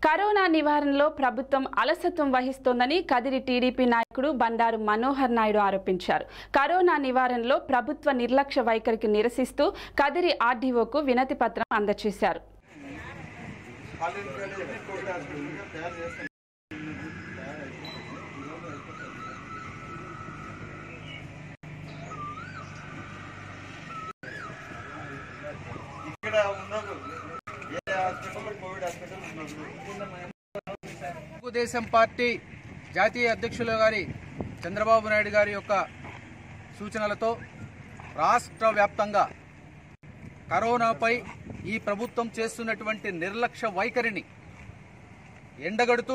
corona నివారణలో ప్రభుత్వం అలసత్వం వహిస్తోందని కదిరి టీడీపీ నాయకుడు బండారు మనోహర్ నాయుడు ఆరోపించారు కరోనా నివారణలో ప్రభుత్వ నిర్లక్ష్య వైఖరికి నిరసిస్తూ కదిరి ఆర్డీఓకు వినతి పత్రం అందజేశారు ఇక్కడ ఉండదు ఏ హాస్పిటల్ కోవిడ్ హాస్పిటల్ ఉండదు తెలుగుదేశం పార్టీ జాతీయ అధ్యక్షులు గారి చంద్రబాబు నాయుడు గారి యొక్క సూచనలతో రాష్ట్ర వ్యాప్తంగా కరోనాపై ఈ ప్రభుత్వం చేస్తున్నటువంటి నిర్లక్ష్య వైఖరిని ఎండగడుతూ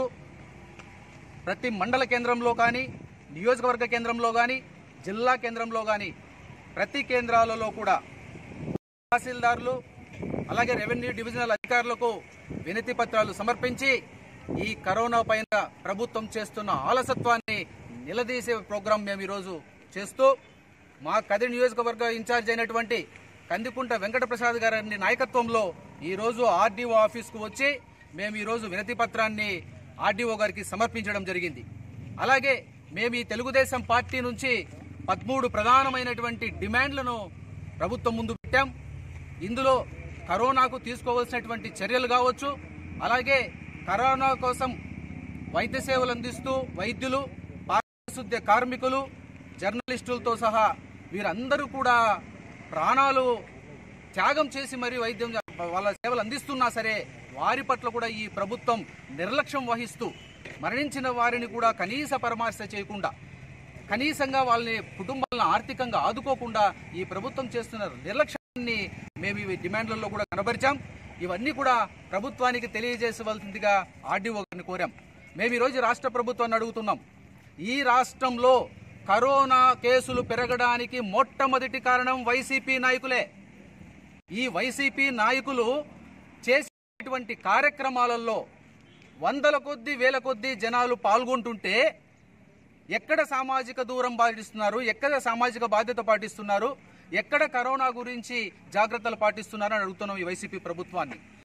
ప్రతి మండల కేంద్రంలో కానీ నియోజకవర్గ కేంద్రంలో కానీ జిల్లా కేంద్రంలో కానీ ప్రతి కేంద్రాలలో కూడా తహసీల్దారులు అలాగే రెవెన్యూ డివిజనల్ అధికారులకు వినతి పత్రాలు సమర్పించి ఈ కరోనా పైన ప్రభుత్వం చేస్తున్న ఆలసత్వాన్ని నిలదీసే ప్రోగ్రాం మేము ఈరోజు చేస్తూ మా కదిరి నియోజకవర్గ ఇన్ఛార్జ్ అయినటువంటి కందికుంట వెంకటప్రసాద్ గారి నాయకత్వంలో ఈరోజు ఆర్డీఓ ఆఫీస్కు వచ్చి మేము ఈరోజు వినతి పత్రాన్ని ఆర్డీఓ గారికి సమర్పించడం జరిగింది అలాగే మేము ఈ తెలుగుదేశం పార్టీ నుంచి పదమూడు ప్రధానమైనటువంటి డిమాండ్లను ప్రభుత్వం ముందు పెట్టాం ఇందులో కరోనాకు తీసుకోవాల్సినటువంటి చర్యలు కావచ్చు అలాగే కరోనా కోసం వైద్య సేవలు అందిస్తూ వైద్యులు పారిశుద్ధ్య కార్మికులు జర్నలిస్టులతో సహా వీరందరూ కూడా ప్రాణాలు త్యాగం చేసి మరీ వైద్యం చే- వాళ్ళ సేవలు అందిస్తున్నా సరే వారి పట్ల కూడా ఈ ప్రభుత్వం నిర్లక్ష్యం వహిస్తూ మరణించిన వారిని కూడా కనీస పరామర్శ చేయకుండా కనీసంగా వాళ్ళని కుటుంబాలను ఆర్థికంగా ఆదుకోకుండా ఈ ప్రభుత్వం చేస్తున్న నిర్లక్ష్యాన్ని మేము ఇవి డిమాండ్లలో కూడా కనబరిచాం ఇవన్నీ కూడా ప్రభుత్వానికి తెలియజేసవలసిందిగా ఆర్డీఓ గారిని కోరాం మేము ఈరోజు రాష్ట్ర ప్రభుత్వాన్ని అడుగుతున్నాం ఈ రాష్ట్రంలో కరోనా కేసులు పెరగడానికి మొట్టమొదటి కారణం వైసీపీ నాయకులే ఈ వైసీపీ నాయకులు చేసేటువంటి కార్యక్రమాలలో వందల కొద్ది వేల కొద్ది జనాలు పాల్గొంటుంటే ఎక్కడ సామాజిక దూరం పాటిస్తున్నారు ఎక్కడ సామాజిక బాధ్యత పాటిస్తున్నారు ఎక్కడ కరోనా గురించి జాగ్రత్తలు పాటిస్తున్నారు అని అడుగుతున్నాం ఈ వైసీపీ ప్రభుత్వాన్ని